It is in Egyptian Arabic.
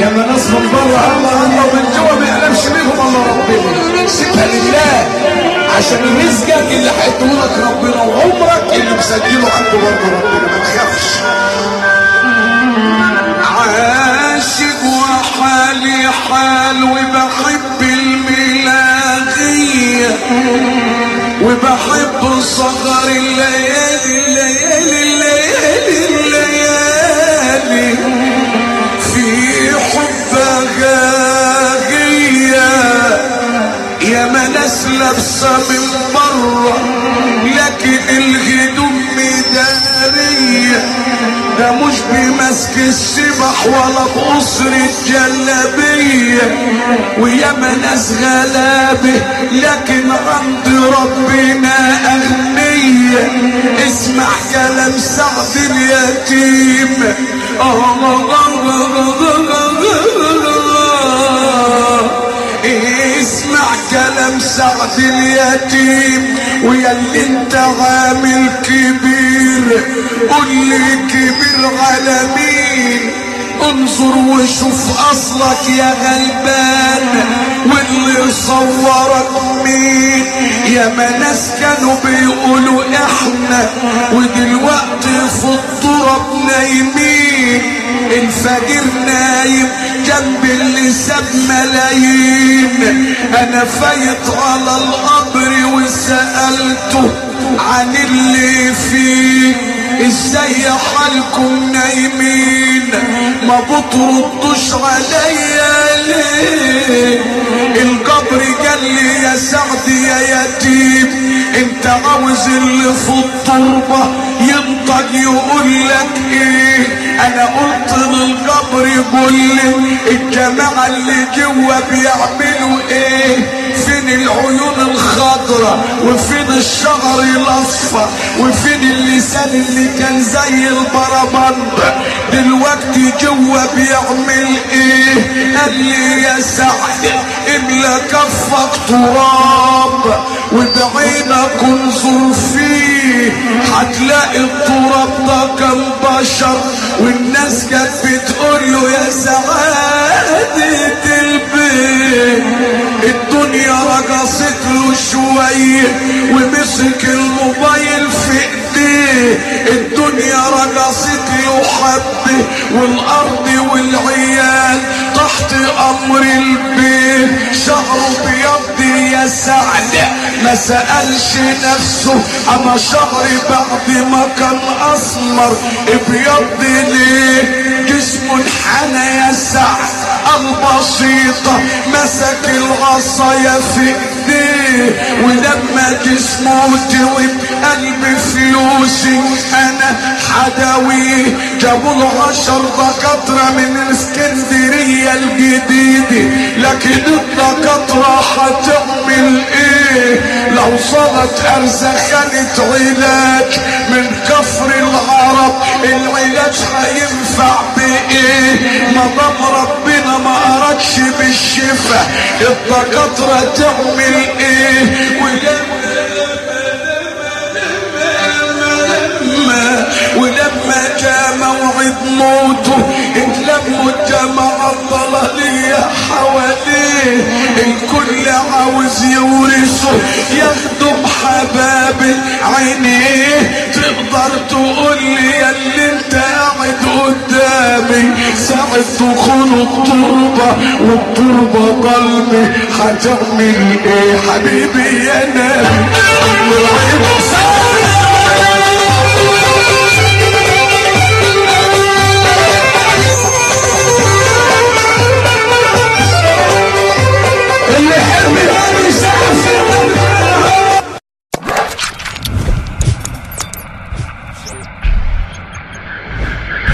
يا ما ناس من بره الله الله ومن جوه ما يعلمش بيهم الله ربنا سيبها لله عشان رزقك اللي هيديهولك ربنا وعمرك اللي مسجله عنده برضه ربنا ما تخافش عاشق وحالي حال وبحب الملاغية وبحب صغر الليالي الليالي الليالي الليالي في حبها غاية يا ما ناس لابسة من بره لكن الهدوم مدارية ده مش بمسك السبح ولا بقصر الجلابية ويا ما ناس غلابة لكن عند ربنا أغنية اسمع كلام سعد اليتيم اسمع كلام سعد اليتيم ويا اللي انت عامل كبير قول لي كبير على مين انظر وشوف اصلك يا غلبان واللي صورك مين يا ما ناس كانوا بيقولوا احنا ودلوقتي في التراب نايمين الفجر نايم جنب اللي ساب ملايين انا فايت على القبر وسألته عن اللي فيه ازاي حالكم نايمين ما بتردوش عليا ليه القبر قال لي يا سعد يا يتيم انت عاوز اللي في التربة ينطق يقول لك ايه انا قلت للقبر قول لي الجماعة اللي جوا بيعملوا ايه فين العيون الخضراء وفين الشعر الاصفر وفين اللسان اللي كان زي البربند دلوقتي جوا بيعمل ايه قال لي يا سعد املا كفك تراب وبعينك انظر فيه هتلاقي التراب ده كان بشر والناس كانت بتقول له يا سعادة البيت الدنيا رقصت له شوية ومسك الموبايل في ايديه الدنيا رقصت له حبة والارض والعيال تحت امر البيت شعره بيض يا سعد ما سألش نفسه اما شعري بعد ما كان اسمر ابيض ليه جسمه انحنى يا سعد البسيطة مسك العصاية في ايديه ولما جسمه توب قلب فلوسي انا حداويه جابوا له عشر دكاترة من الاسكندرية الجديدة لكن الدكاترة هتعمل ايه لو صارت ارزخانة علاج من كفر العرب العلاج هينفع بايه ما دام ربنا ما ارادش بالشفاء الدكاترة تعمل ايه ولما ولما جاء موعد موته اتلموا الجماعة الضلالية حواليه الكل عاوز يورثه يخدم حباب عينيه تقدر تقول لي يا اللي انت قاعد قدامي ساعة دخول التربة والتربة ظلمي هتعمل ايه حبيبي يا نبي